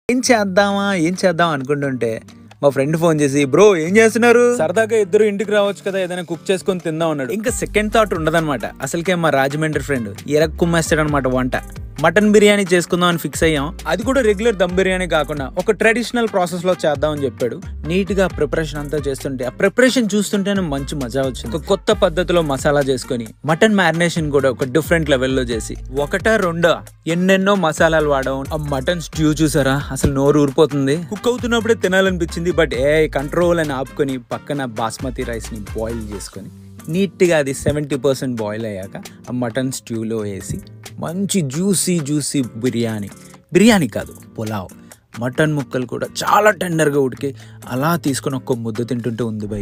ఏం చేద్దామా ఏం చేద్దాం అనుకుంటుంటే మా ఫ్రెండ్ ఫోన్ చేసి బ్రో ఏం చేస్తున్నారు సరదాగా ఇద్దరు ఇంటికి రావచ్చు కదా ఏదైనా కుక్ చేసుకొని తిందాం అన్నాడు ఇంకా సెకండ్ థాట్ ఉండదన్నమాట అసలుకే మా రాజమండ్రి ఫ్రెండ్ ఎరక్ కుమ్మేస్తాడు అనమాట వంట మటన్ బిర్యానీ చేసుకుందాం అని ఫిక్స్ అయ్యాం అది కూడా రెగ్యులర్ దమ్ బిర్యానీ కాకుండా ఒక ట్రెడిషనల్ ప్రాసెస్ లో చేద్దాం అని చెప్పాడు నీట్ గా ప్రిపరేషన్ అంతా చేస్తుంటే ఆ ప్రిపరేషన్ చూస్తుంటేనే మంచి మజా వచ్చింది ఒక కొత్త పద్ధతిలో మసాలా చేసుకొని మటన్ మ్యారినేషన్ కూడా ఒక డిఫరెంట్ లెవెల్లో చేసి ఒకటా రెండో ఎన్నెన్నో మసాలాలు వాడడం ఆ మటన్ స్ట్యూ చూసారా అసలు నోరు ఊరిపోతుంది కుక్ అవుతున్నప్పుడే తినాలనిపించింది బట్ ఏ కంట్రోల్ అని ఆపుకొని పక్కన బాస్మతి రైస్ ని బాయిల్ చేసుకొని నీట్గా అది సెవెంటీ పర్సెంట్ బాయిల్ అయ్యాక ఆ మటన్ స్ట్యూలో వేసి మంచి జ్యూసీ జ్యూసీ బిర్యానీ బిర్యానీ కాదు పులావ్ మటన్ ముక్కలు కూడా చాలా టెండర్గా ఉడికి అలా తీసుకొని ఒక్క ముద్ద తింటుంటే ఉంది బై